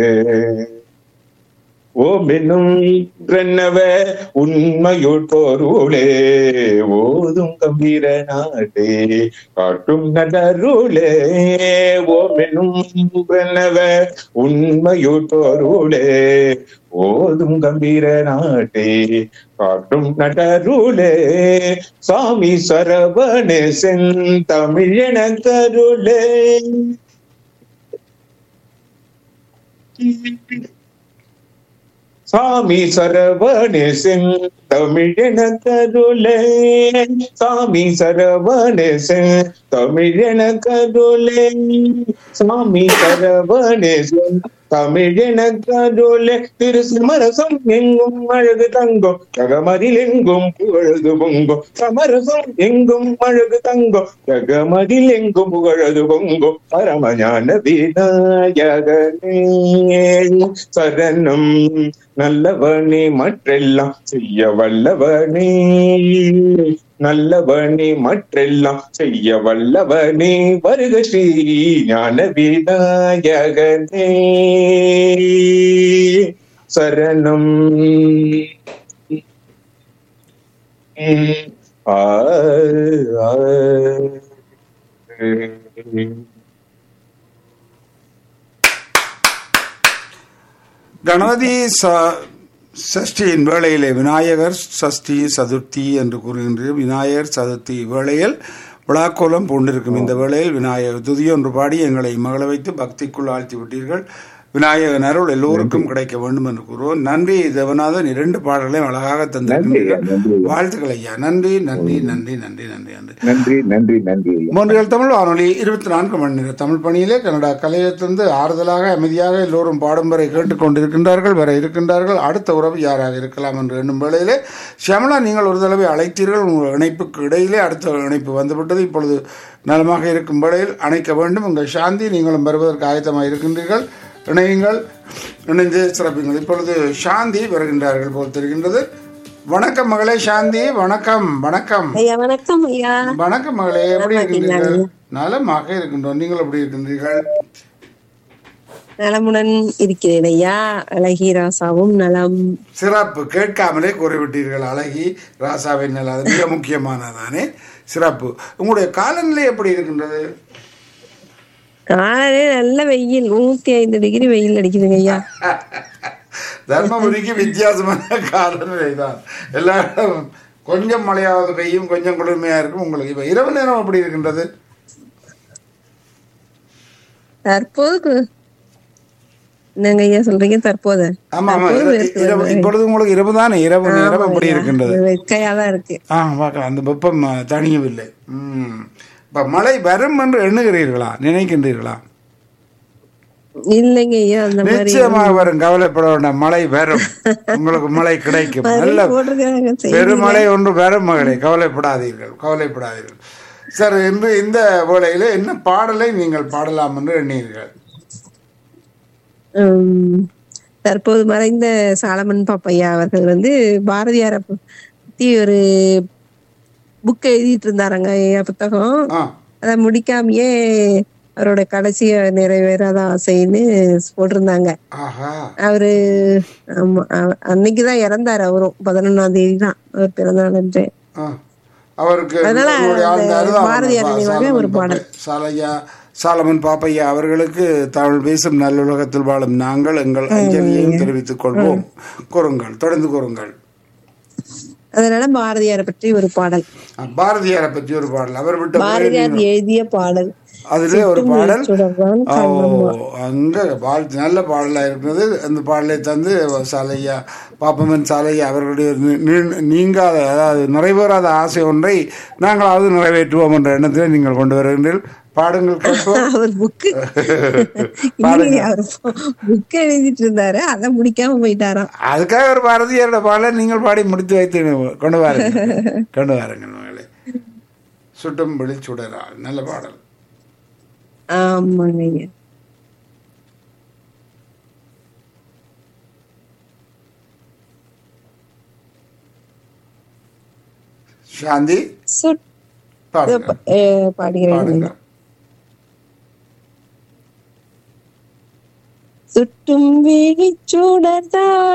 ஓமெனும் பிரன்னவ உண்மையுள் பொருளே ஓதும் கம்பீர நாடே காட்டும் நடருளே ஓமெனும் பிரணவ உண்மையுள் பொருளே ஓதும் கம்பீர நாட்டே காட்டும் நடருளே சாமி சரவணே செந்தமிழன கருளே சாமி சரவணே செந்தமிழன கருளே சாமி சரவணே செந்தமிழன கருளே சாமி சரவணே தமிழன கருளே திரு சமரசம் எங்கும் அழகு தங்கம் ஜகமதில் எங்கும் புகழது பொங்கும் சமரசம் எங்கும் அழகு தங்கம் ஜகமதில் எங்கும் புகழது பொங்கும் பரமஞான விநாயகனே சரணம் நல்லவனே மற்றெல்லாம் செய்ய வல்லவனே நல்லவனே மற்றெல்லாம் செய்ய வல்லவனே வருக ஸ்ரீ ஞான விநாயகனே சரணம் ஆ ஆ கணபதி ச- சஷ்டியின் வேளையிலே விநாயகர் சஷ்டி சதுர்த்தி என்று கூறுகின்ற விநாயகர் சதுர்த்தி வேளையில் விழாக்கோலம் பூண்டிருக்கும் இந்த வேளையில் விநாயகர் துதியொன்று பாடி எங்களை மகள வைத்து பக்திக்குள் ஆழ்த்தி விட்டீர்கள் விநாயகன் அருள் எல்லோருக்கும் கிடைக்க வேண்டும் என்று கூறுவோம் நன்றி தேவநாதன் இரண்டு பாடல்களையும் அழகாக நன்றி தந்திருக்கிறீர்கள் நன்றி வாழ்த்துக்கள் ஐயா நன்றி நன்றி நன்றி நன்றி நன்றி நன்றி நன்றி நன்றி நன்றி ஐயா. மூன்றில் தமிழ் வானொலி இருபத்தி நான்கு மணி நேர தமிழ் பணியிலே கனடா கலையத்திலிருந்து ஆறுதலாக அமைதியாக எல்லோரும் பாடும் வரை கேட்டுக்கொண்டிருக்கின்றார்கள் வர இருக்கின்றார்கள் அடுத்த உறவு யாராக இருக்கலாம் என்று எண்ணும் வேளையிலே ஷியாமலா நீங்கள் ஒரு தடவை அழைத்தீர்கள் உங்கள் இணைப்புக்கு இடையிலே அடுத்த இணைப்பு வந்துவிட்டது இப்பொழுது நலமாக இருக்கும் வேளையில் அணைக்க வேண்டும் உங்கள் சாந்தி நீங்களும் வருவதற்கு ஆயத்தமாக இருக்கின்றீர்கள் இணையுங்கள் இணைந்து சிறப்புங்கள் இப்பொழுது சாந்தி வருகின்றார்கள் போல் தெரிகின்றது வணக்கம் மகளே சாந்தி வணக்கம் வணக்கம் ஐயா வணக்கம் ஐயா வணக்கம் மகளே எப்படி நலமா இருக்கின்றீர்கள் இருக்கீங்களா? நலமாக இருக்கின்றோம் நீங்கள் எப்படி இருக்கின்றீர்கள் நலமுடன் இருக்கிறேன் ஐயா அழகி ராசாவும் நலம் சிறப்பு கேட்காமலே கூறிவிட்டீர்கள் அழகி ராசாவின் நல அது மிக முக்கியமானதானே சிறப்பு உங்களுடைய காலநிலை எப்படி இருக்கின்றது காலையிலே நல்ல வெயில் நூத்தி ஐந்து டிகிரி வெயில் அடிக்குதுங்க ஐயா தர்மபுரிக்கு வித்தியாசமான காலநிலை தான் எல்லா இடமும் கொஞ்சம் மழையாவது பெய்யும் கொஞ்சம் குளிர்மையா இருக்கும் உங்களுக்கு இப்ப இரவு நேரம் எப்படி இருக்கின்றது தற்போது கு- என்னங்க ஐயா சொல்றீங்க தற்போது ஆமா ஆமா தற்போது இர- வெறுத்து இரவு வருது. இப்பொழுது உங்களுக்கு இரவு தானே இரவு நேரம் எப்படி ஆமாங்க ஐயா. இருக்கின்றது வெக்கையா தான் இருக்கு ஆ பார்க்கலாம் அந்த வெப்பம் அஹ், தணியவில்லை ம் இப்ப மழை வரும் என்று எண்ணுகிறீர்களா நினைக்கின்றீர்களா இல்லைங்க ஐயா அந்த மாதிரி நிச்சயமாக வரும் கவலைப்பட வேண்டாம் மழை வரும் உங்களுக்கு மழை கிடைக்கும் நல்ல போட்டிருக்காங்க சரி பெருமழை ஒன்று வரும் மகளே கவலைப்படாதீர்கள் கவலைப்படாதீர்கள் சார் இன்று இந்த வேளையில என்ன பாடலை நீங்கள் பாடலாம் என்று எண்ணீர்கள் உம், தற்போது மறைந்த சாலமன் பாப்பையா அவர்கள் வந்து பாரதியாரை பத்தி ஒரு புக் எழுதிட்டு இருந்தாருங்க ஐயா புத்தகம் ஆ அதை முடிக்காமயே அவரோட கடைசிய நிறைவேறாத ஆசைன்னு போட்டிருந்தாங்க ஆஹா அவரு ஆமா அவ- அன்னைக்குதான் இறந்தாரு அவரும் பதினொன்னாம் தேதி தான் அவர் பிறந்தாள் என்று ஆ. அவருக்கு அதனால உங்களுடைய ஆழ்ந்த அந்த அனுதாபம் பாரதியார் பா- நினைவாக சாலமன் ஒரு பாடல். பாப்பை- சாலையா சாலமன் பாப்பையா அவர்களுக்கு தமிழ் பேசும் நல்லுலகத்தில் வாழும் நாங்கள் எங்கள் அஞ்சலியையும் தெரிவித்துக் கொள்வோம் கூறுங்கள் தொடர்ந்து கூறுங்கள் அதனால பாரதியாரை பற்றி ஒரு பாடல் ஆ, பாரதியாரை பற்றி ஒரு பாடல் அவர் விட்ட பாரதியார் எழுதிய பாடல் அதிலே ஒரு பாடல் சுடர்தான் ஓ அங்க வாழ்த்து நல்ல பாடலா இருக்கிறது அந்த பாடலை தந்து சாலையா பாப்பமன் சாலையா அவர்களுடைய நி- நி- நீங்காத அதாவது நிறைவேறாத ஆசை ஒன்றை நாங்களாவது நிறைவேற்றுவோம் என்ற எண்ணத்தில் நீங்கள் கொண்டு வருகின்றீர்கள் பாடுங்கள் கேட்போம் அவர் புக்கு அவர் புக் எழுதிட்டு இருந்தாரு அதை முடிக்காம போயிட்டாராம் அதுக்காக ஒரு பாரதியாரோட பாடலை நீங்கள் பாடி முடித்து வைத்து கொண்டு வாருங்கள் கொண்டு வாருங்கள் மகளே சுட்டும் விழி சுடரால் நல்ல பாடல் ஆமாங்க ஐயா சாந்தி சுட் பாடுங்க அஹ் பாடுகிறேன் பாடுங்க சுட்டும் விழிச்சுடர்தான்